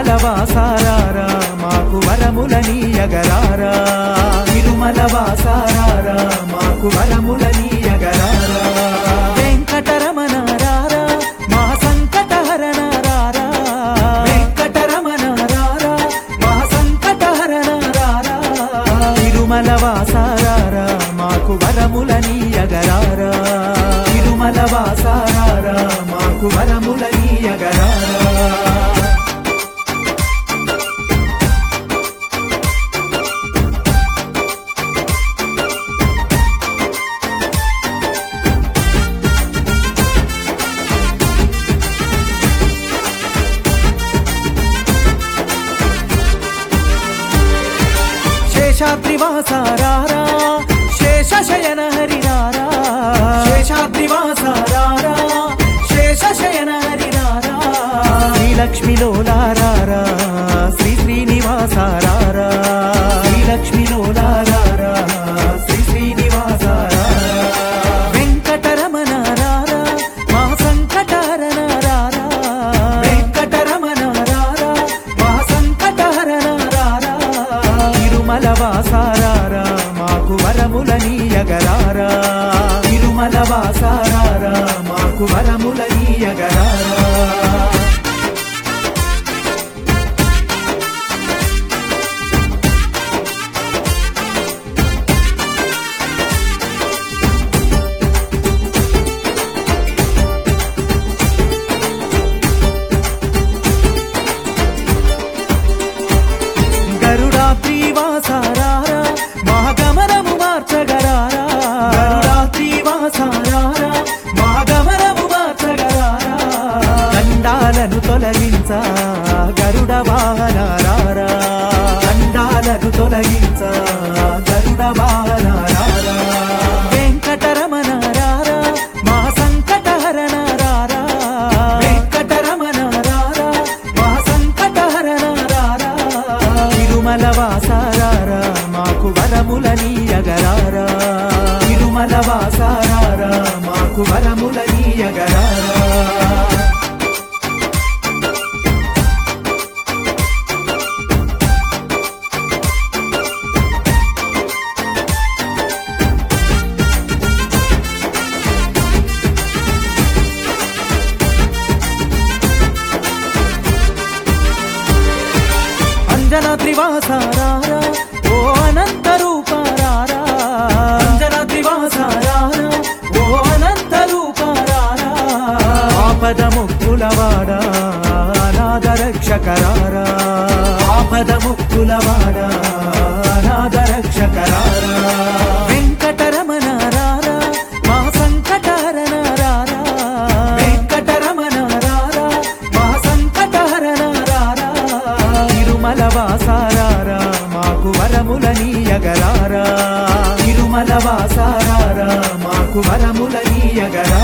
తిరుమల వాసారారా మాకు వరములనీయగరారా తిరుమల వాసారారా మాకు వరములనీయగరారా వెంకటరమణ రారా మా సంకటహరణ రారా వెంకటరమణ రారా మా సంకటహరణ రారా తిరుమల వాసారారా మాకు వరములనీయగరారా తిరుమల వాసారారా మాకు వరములనీయగరారా శేషాద్రివాసారారా శేషశయన హరిరారా శేషాద్రివాసారారా శేషశయన హరిరారా శ్రీలక్ష్మిలోలారారా శ్రీ శ్రీనివాసారారా శ్రీలక్ష్మిలోలారారా శ్రీ శ్రీనివాసారారా వెంకటరమణ రారా మా సంకటహరణ రారా వెంకటరమణ రారా మా సంకటహరణ రారా తిరుమల వాసారారా మాకు వరములనీయగరారా తిరుమల వాసారారా మాకు వరములనీయగరారా గరుడాద్రి వాసారారా మహాగమనము మార్చగరారా గరుడాద్రి వాసారారా మహాగమనము మార్చగరారా దండాలను తొలగించ గరుడ వాహనారారా దండాలను తొలగించ గరుడ వాహనారారా వెంకటరమణ రారా మా సంకటహరణ రారా వెంకటరమణ రారా మా సంకటహరణ రారా తిరుమల వాసారారా మాకు వరములనీయగరారా తిరుమల వాసారారా మాకు వరములనీయగరారా అంజన త్రివాసారారా ఓ అనంత రూపారారా అంజన త్రివాసారారా ఓ అనంత రూపారారా ఆపద ముక్కులవాడా అనాథ రక్షకరారా ఆపద ముక్కులవాడా అనాథ రక్షకరారా వెంకటరమణ రారా మా సంకటహరణ రారా వెంకటరమణ రారా మా సంకటహరణ రారా తిరుమల వాసారారా మాకు వరములనీయగరారా తిరుమల వాసారారా మాకు వరములనీయగరారా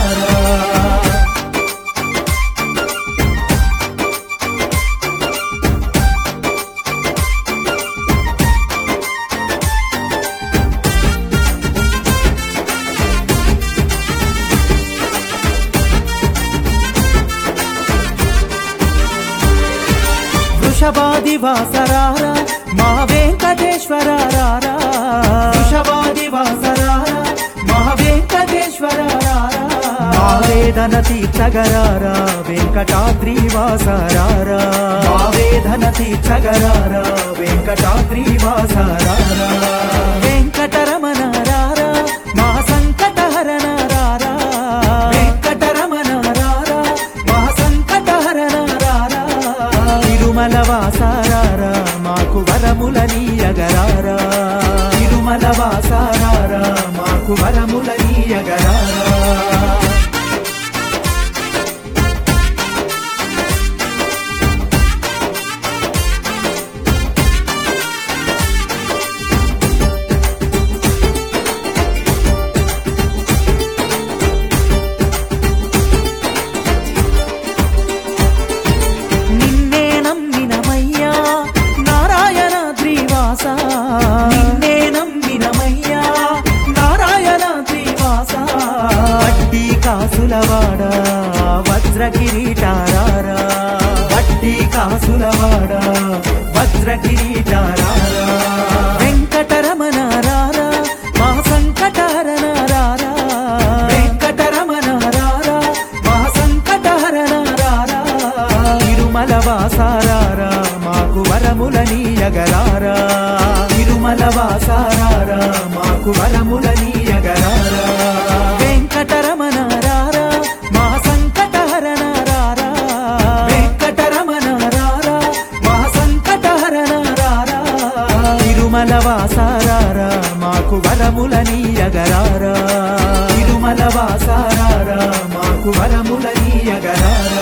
వృషభాది వాసరారా మా వెంకటేశ్వరారా వృషభాది వాసరారా మా వెంకటేశ్వరారా మా వేదన తీర్చగరారా వెంకటాద్రి వాసరారా మా వేదన తీర్చగరారా వెంకటాద్రి వాసరారా వెంకటరమణ రారా మా సంకటహరణ రారా వెంకటరమణ రారా మా సంకటహరణ రారా తిరుమల వాసారారా మాకు వరములనీయగరారా తిరుమల వాసారారా మాకు వరములనీయగరారా నిన్నే నమ్మినమయ్యా నారాయణ ద్రివాస నిన్నే నమ్మినమయ్యా నారాయణ ద్రివాస వడ్డీ కాసులవాడ వజ్ర కిరీటారారా వడ్డీ కాసులవాడ ఇంద్రగిరిచారా వెంకటరమణ రారా మా సంకటహరణ రారా వెంకటరమణ రారా మా సంకటహరణ రారా తిరుమల వాసారారా మాకు వరములనీయగరారా తిరుమల వాసారారా మాకు వరములనీయగరారా వెంకటరమణ రారా మా సంకటహరణ రారా వెంకటరమణ రారా మా సంకటహరణ రారా తిరుమల వాసారారా మాకు వరములనీయగరారా తిరుమల వాసారారా మాకు వరములనీయగరారా